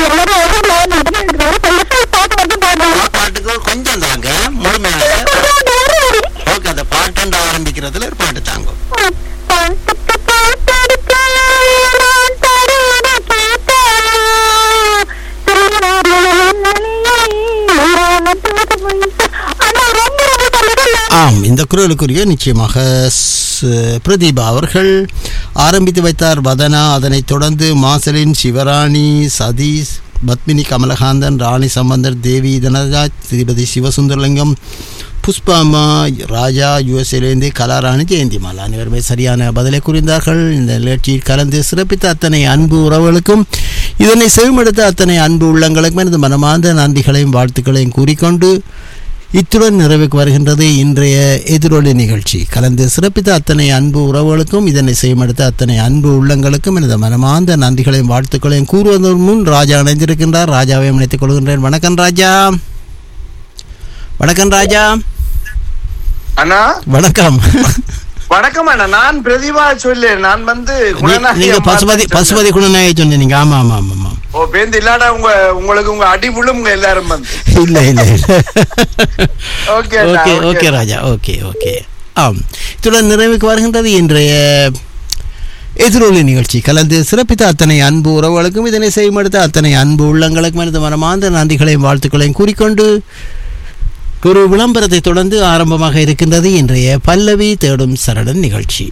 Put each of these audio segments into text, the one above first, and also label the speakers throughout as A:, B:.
A: எல்லாரும் ஒரு லைன் மட்டும் இருக்கிறாங்க கொஞ்சம் பாட்டு மட்டும் பாடுறாங்க
B: பாட்டுக்கு கொஞ்சம் தாங்க முழுமையாக ஓகே அந்த பாட்டு ஆரம்பிக்கிறதுல ஒரு பாட்டு தாங்க
A: பாட்டுக்கு பாட்டெடுக்க நான் தருவதை கேட்டா
B: ஆம் இந்த குரலுக்குரிய நிச்சயமாக ஸ்- பிரதீபா அவர்கள் ஆரம்பித்து வைத்தார் வதனா அதனைத் தொடர்ந்து மாசலின் சிவராணி சதீஷ் பத்மினி கமலகாந்தன் ராணி சம்பந்தர் தேவி தனராஜ் திருப்பதி சிவசுந்தரலிங்கம் புஷ்பாமா ராஜா யுஎஸ்ஏலேருந்து கலாராணி ஜெயந்திமாலா அனைவருமே சரியான பதிலை குறிந்தார்கள் இந்த நிகழ்ச்சியில் கலந்து சிறப்பித்த அத்தனை அன்பு உறவுகளுக்கும் இதனை செவிமடுத்த அத்தனை அன்பு உள்ளங்களுக்கும் எனது மனமார்ந்த நன்றிகளையும் வாழ்த்துக்களையும் கூறிக்கொண்டு இத்துடன் நிறைவுக்கு வருகின்றது இன்றைய எதிரொலி நிகழ்ச்சி கலந்து சிறப்பித்த அத்தனை அன்பு உறவுகளுக்கும் இதனை செய்யமடுத்த அத்தனை அன்பு உள்ளங்களுக்கும் எனது மனமார்ந்த நன்றிகளையும் வாழ்த்துக்களையும் கூறுவதற்கு முன் ராஜா இணைந்திருக்கின்றார் ராஜாவை இணைத்துக் கொள்கின்றேன் வணக்கம் ராஜா வணக்கம் ராஜா
C: அண்ணா
B: வணக்கம்
C: வணக்கம் அண்ணா நான் பிரதிபா சொல்லு நான் வந்து
B: நீ-
C: குணநாயகி
B: நீங்க
C: அம்மா
B: பசுபதி
C: சொன்னேன்.
B: பசுபதி குணநாயகி சொன்னீங்க ஆமா ஆமா ஆமா ஆமா
C: ஓ பேந்து இல்லாடா உங்க உங்களுக்கு உங்க அடி விழுங்க எல்லாரும் வந்து
B: இல்ல இல்ல இல்ல
C: ஓகே அண்ணா,
B: okay
C: okay.
B: Okay Raja okay okay ஆம் இத்துடன் நிறைவுக்கு வருகின்றது இன்றைய எதிரொலி நிகழ்ச்சி கலந்து சிறப்பித்த அத்தனை அன்பு உறவுகளுக்கும் இதனை செய்யமடுத்த அத்தனை அன்பு உள்ளங்களுக்கும் எனது மனமார்ந்த நன்றிகளையும் வாழ்த்துக்களையும் கூறிக்கொண்டு ஒரு விளம்பரத்தை தொடர்ந்து ஆரம்பமாக இருக்கின்றது இன்றைய பல்லவி தேடும் சரணன் நிகழ்ச்சி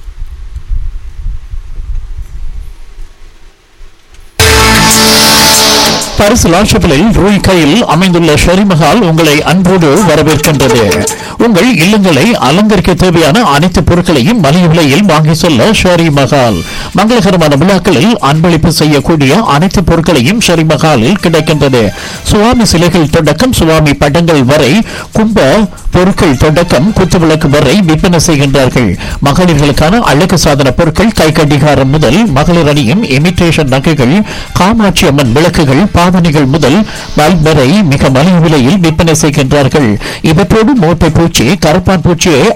D: பரிசு லாஷப்பிலில் ரூய் கையில் அமைந்துள்ள ஷெரிமஹால் உங்களை அன்போடு வரவேற்கின்றது உங்கள் இல்லங்களை அலங்கரிக்க தேவையான அனைத்து பொருட்களையும் மலிவு விலையில் வாங்கி செல்ல ஷெரி மஹால் மங்களகரமான விழாக்களில் அன்பளிப்பு செய்யக்கூடிய அனைத்து பொருட்களையும் ஷெரி மஹாலில் கிடைக்கின்றது சுவாமி சிலைகள் தொடக்கம் சுவாமி படங்கள் வரை கும்ப பொருட்கள் தொடக்கம் குத்துவிளக்கு வரை விற்பனை செய்கின்றார்கள் மகளிர்களுக்கான அழகு சாதன பொருட்கள் கை கடிகாரம் முதல் மகளிர் அணியும் இமிட்டேஷன் நகைகள் காமாட்சி அம்மன் விளக்குகள் பாவனைகள் முதல் பல்ப் வரை மிக மலிவு விலையில் விற்பனை செய்கின்றார்கள் இவற்றோடு மோட்டை பூச்சி கரப்பான் பூச்சியை